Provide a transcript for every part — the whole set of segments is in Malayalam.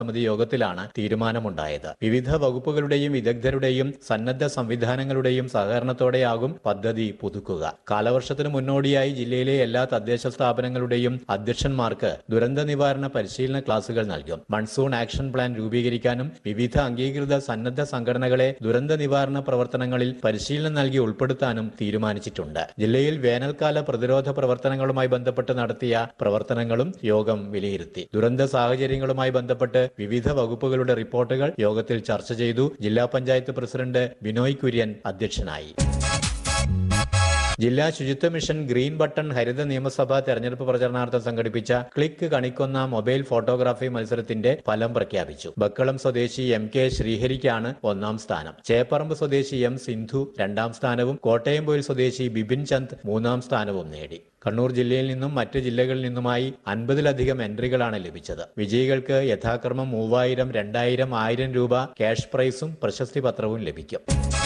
സമിതി യോഗത്തിലാണ് തീരുമാനമുണ്ടായത് വിവിധ വകുപ്പുകളുടെയും വിദഗ്ധരുടെയും സന്നദ്ധ സംവിധാനങ്ങളുടെയും സഹകരണത്തോടെയാകും പദ്ധതി പുതുക്കുക കാലവർഷത്തിന് മുന്നോടിയായി ജില്ലയിലെ എല്ലാ തദ്ദേശ സ്ഥാപനങ്ങളുടെയും അധ്യക്ഷന്മാർക്ക് ദുരന്ത നിവാരണ പരിശീലന ക്ലാസുകൾ നൽകും മൺസൂൺ ആക്ഷൻ പ്ലാൻ രൂപീകരിക്കാനും വിവിധ അംഗീകൃത സന്നദ്ധ സംഘടനകളെ ദുരന്ത നിവാരണ പ്രവർത്തനങ്ങളിൽ പരിശീലനം നൽകി ഉൾപ്പെടുത്താനും തീരുമാനിച്ചിട്ടുണ്ട് ജില്ലയിൽ വേനൽക്കാല പ്രതിരോധ പ്രവർത്തനങ്ങളുമായി ബന്ധപ്പെട്ട് നടത്തിയ പ്രവർത്തനങ്ങളും യോഗം വിലയിരുത്തി ദുരന്ത സാഹചര്യങ്ങളുമായി ബന്ധപ്പെട്ട് വിവിധ വകുപ്പുകളുടെ റിപ്പോർട്ടുകൾ യോഗത്തിൽ ചർച്ച ചെയ്തു ജില്ലാ പഞ്ചായത്ത് പ്രസിഡന്റ് ബിനോയ് കുര്യൻ അധ്യക്ഷനായി ജില്ലാ ശുചിത്വ മിഷൻ ഗ്രീൻ ബട്ടൺ ഹരിത നിയമസഭാ തെരഞ്ഞെടുപ്പ് പ്രചരണാർത്ഥം സംഘടിപ്പിച്ച ക്ലിക്ക് കണിക്കൊന്ന മൊബൈൽ ഫോട്ടോഗ്രാഫി മത്സരത്തിന്റെ ഫലം പ്രഖ്യാപിച്ചു ബക്കളം സ്വദേശി എം കെ ശ്രീഹരിക്കാണ് ഒന്നാം സ്ഥാനം ചേപ്പറമ്പ് സ്വദേശി എം സിന്ധു രണ്ടാം സ്ഥാനവും കോട്ടയംപൊയിൽ സ്വദേശി ബിപിൻ ചന്ദ് മൂന്നാം സ്ഥാനവും നേടി കണ്ണൂർ ജില്ലയിൽ നിന്നും മറ്റ് ജില്ലകളിൽ നിന്നുമായി അൻപതിലധികം എൻട്രികളാണ് ലഭിച്ചത് വിജയികൾക്ക് യഥാക്രമം മൂവായിരം രണ്ടായിരം ആയിരം രൂപ ക്യാഷ് പ്രൈസും പ്രശസ്തി പത്രവും ലഭിക്കും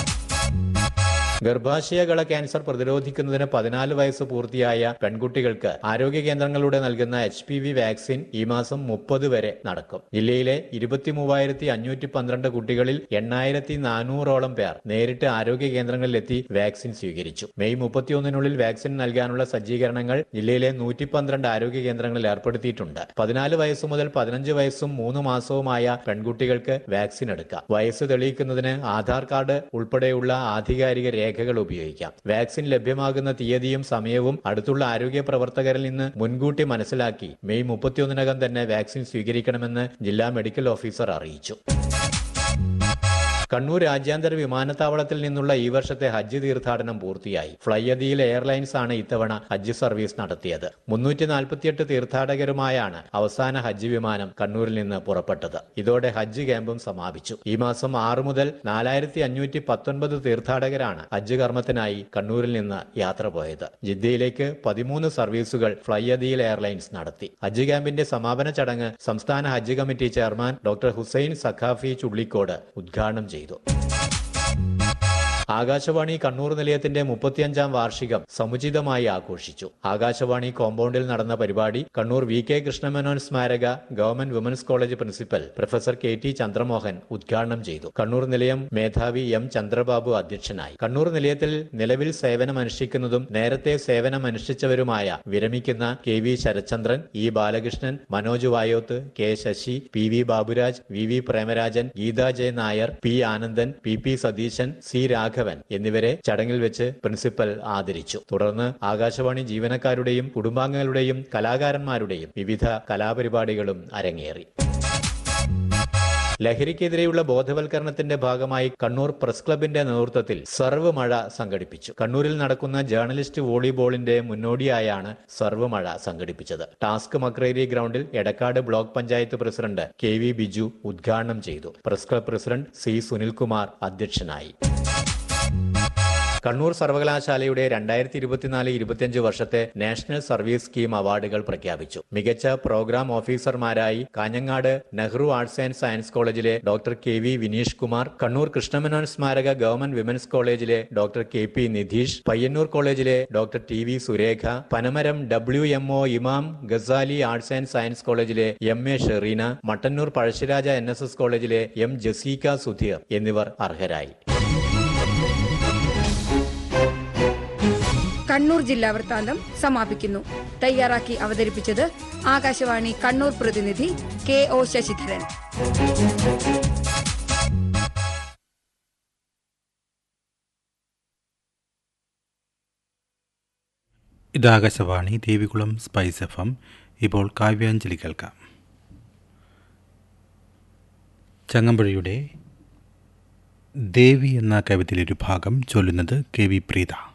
ഗർഭാശയകള ക്യാൻസർ പ്രതിരോധിക്കുന്നതിന് പതിനാല് വയസ്സ് പൂർത്തിയായ പെൺകുട്ടികൾക്ക് ആരോഗ്യ കേന്ദ്രങ്ങളിലൂടെ നൽകുന്ന എച്ച് പി വി വാക്സിൻ ഈ മാസം മുപ്പത് വരെ നടക്കും ജില്ലയിലെ ഇരുപത്തി മൂവായിരത്തി അഞ്ഞൂറ്റി പന്ത്രണ്ട് കുട്ടികളിൽ എണ്ണായിരത്തി നാനൂറോളം പേർ നേരിട്ട് ആരോഗ്യ കേന്ദ്രങ്ങളിലെത്തി വാക്സിൻ സ്വീകരിച്ചു മെയ് മുപ്പത്തിയൊന്നിനുള്ളിൽ വാക്സിൻ നൽകാനുള്ള സജ്ജീകരണങ്ങൾ ജില്ലയിലെ നൂറ്റി പന്ത്രണ്ട് ആരോഗ്യ കേന്ദ്രങ്ങളിൽ ഏർപ്പെടുത്തിയിട്ടുണ്ട് പതിനാല് വയസ്സു മുതൽ പതിനഞ്ച് വയസ്സും മൂന്ന് മാസവുമായ പെൺകുട്ടികൾക്ക് വാക്സിൻ എടുക്കാം വയസ്സ് തെളിയിക്കുന്നതിന് ആധാർ കാർഡ് ഉൾപ്പെടെയുള്ള ആധികാരിക രേഖകൾ ഉപയോഗിക്കാം വാക്സിൻ ലഭ്യമാകുന്ന തീയതിയും സമയവും അടുത്തുള്ള ആരോഗ്യ പ്രവർത്തകരിൽ നിന്ന് മുൻകൂട്ടി മനസ്സിലാക്കി മെയ് മുപ്പത്തിയൊന്നിനകം തന്നെ വാക്സിൻ സ്വീകരിക്കണമെന്ന് ജില്ലാ മെഡിക്കൽ ഓഫീസർ അറിയിച്ചു കണ്ണൂർ രാജ്യാന്തര വിമാനത്താവളത്തിൽ നിന്നുള്ള ഈ വർഷത്തെ ഹജ്ജ് തീർത്ഥാടനം പൂർത്തിയായി ഫ്ലൈയദിയിൽ എയർലൈൻസ് ആണ് ഇത്തവണ ഹജ്ജ് സർവീസ് നടത്തിയത് മുന്നൂറ്റി നാൽപ്പത്തിയെട്ട് തീർത്ഥാടകരുമായാണ് അവസാന ഹജ്ജ് വിമാനം കണ്ണൂരിൽ നിന്ന് പുറപ്പെട്ടത് ഇതോടെ ഹജ്ജ് ക്യാമ്പും സമാപിച്ചു ഈ മാസം ആറ് മുതൽ നാലായിരത്തി അഞ്ഞൂറ്റി പത്തൊൻപത് തീർത്ഥാടകരാണ് ഹജ്ജ് കർമ്മത്തിനായി കണ്ണൂരിൽ നിന്ന് യാത്ര പോയത് ജിദ്ദയിലേക്ക് പതിമൂന്ന് സർവീസുകൾ ഫ്ലൈയദിയിൽ എയർലൈൻസ് നടത്തി ഹജ്ജ് ക്യാമ്പിന്റെ സമാപന ചടങ്ങ് സംസ്ഥാന Hajj committee chairman doctor Hussain Saqafi Chullikode ഉദ്ഘാടനം ചെയ്തു ആകാശവാണി കണ്ണൂർ നിലയത്തിന്റെ മുപ്പത്തിയഞ്ചാം വാർഷികം സമുചിതമായി ആഘോഷിച്ചു ആകാശവാണി കോമ്പൗണ്ടിൽ നടന്ന പരിപാടി കണ്ണൂർ വി കെ കൃഷ്ണമേനോൻ സ്മാരക government women's college principal professor K T Chandramohan ഉദ്ഘാടനം ചെയ്തു കണ്ണൂർ നിലയം മേധാവി എം ചന്ദ്രബാബു അധ്യക്ഷനായി കണ്ണൂർ നിലയത്തിൽ നിലവിൽ സേവനമനുഷ്ഠിക്കുന്നതും നേരത്തെ സേവനമനുഷ്ഠിച്ചവരുമായ വിരമിക്കുന്ന K V Sarachandran E Balakrishnan Manoj Vayoth K Sasi P V Baburaj V V Premarajan Geetha J Nair P Anandan P P Satheesan C Raghavan എന്നിവരെ ചടങ്ങിൽ വെച്ച് പ്രിൻസിപ്പൽ ആദരിച്ചു തുടർന്ന് ആകാശവാണി ജീവനക്കാരുടെയും കുടുംബാംഗങ്ങളുടെയും കലാകാരന്മാരുടെയും വിവിധ കലാപരിപാടികളും അരങ്ങേറി ലഹരിക്കെതിരെയുള്ള ബോധവൽക്കരണത്തിന്റെ ഭാഗമായി കണ്ണൂർ പ്രസ് ക്ലബിന്റെ നേതൃത്വത്തിൽ സർവ് മഴ സംഘടിപ്പിച്ചു കണ്ണൂരിൽ നടക്കുന്ന ജേർണലിസ്റ്റ് വോളിബോളിന്റെ മുന്നോടിയായാണ് സർവ് മഴ സംഘടിപ്പിച്ചത് ടാസ്ക് മക്രേരി ഗ്രൗണ്ടിൽ Edakkad block panchayat president K V Biju ഉദ്ഘാടനം ചെയ്തു press club president C Sunilkumar അധ്യക്ഷനായി കണ്ണൂർ സർവകലാശാലയുടെ രണ്ടായിരത്തി ഇരുപത്തിനാല് ഇരുപത്തിയഞ്ച് വർഷത്തെ നാഷണൽ സർവീസ് സ്കീം അവാർഡുകൾ പ്രഖ്യാപിച്ചു മികച്ച പ്രോഗ്രാം ഓഫീസർമാരായി Kanhangad Nehru arts and science കോളേജിലെ doctor K V Vineesh Kumar Kannur Krishna Menon സ്മാരക ഗവൺമെന്റ് വിമൻസ് കോളേജിലെ doctor K P Nidheesh Payyanur കോളേജിലെ doctor T V Surekha Panamaram W M O Imam Ghazali arts and science കോളേജിലെ M A Sherina Mattannur Pazhassi Raja N S S കോളേജിലെ എം ജസീക സുധീർ എന്നിവർ അർഹരായി കണ്ണൂർ ജില്ലാ വൃത്താന്തം സമാപിക്കുന്നു തയ്യാറാക്കി അവതരിപ്പിച്ചത് ആകാശവാണി കണ്ണൂർ പ്രതിനിധി കെ ഒ ശശിധരൻ ഇത് Akashvani Devikulam spice F M ഇപ്പോൾ കാവ്യാഞ്ജലി കേൾക്കാം ചങ്ങമ്പുഴയുടെ ദേവി എന്ന കവിതയിലൊരു ഭാഗം ചൊല്ലുന്നത് കെ വി പ്രീത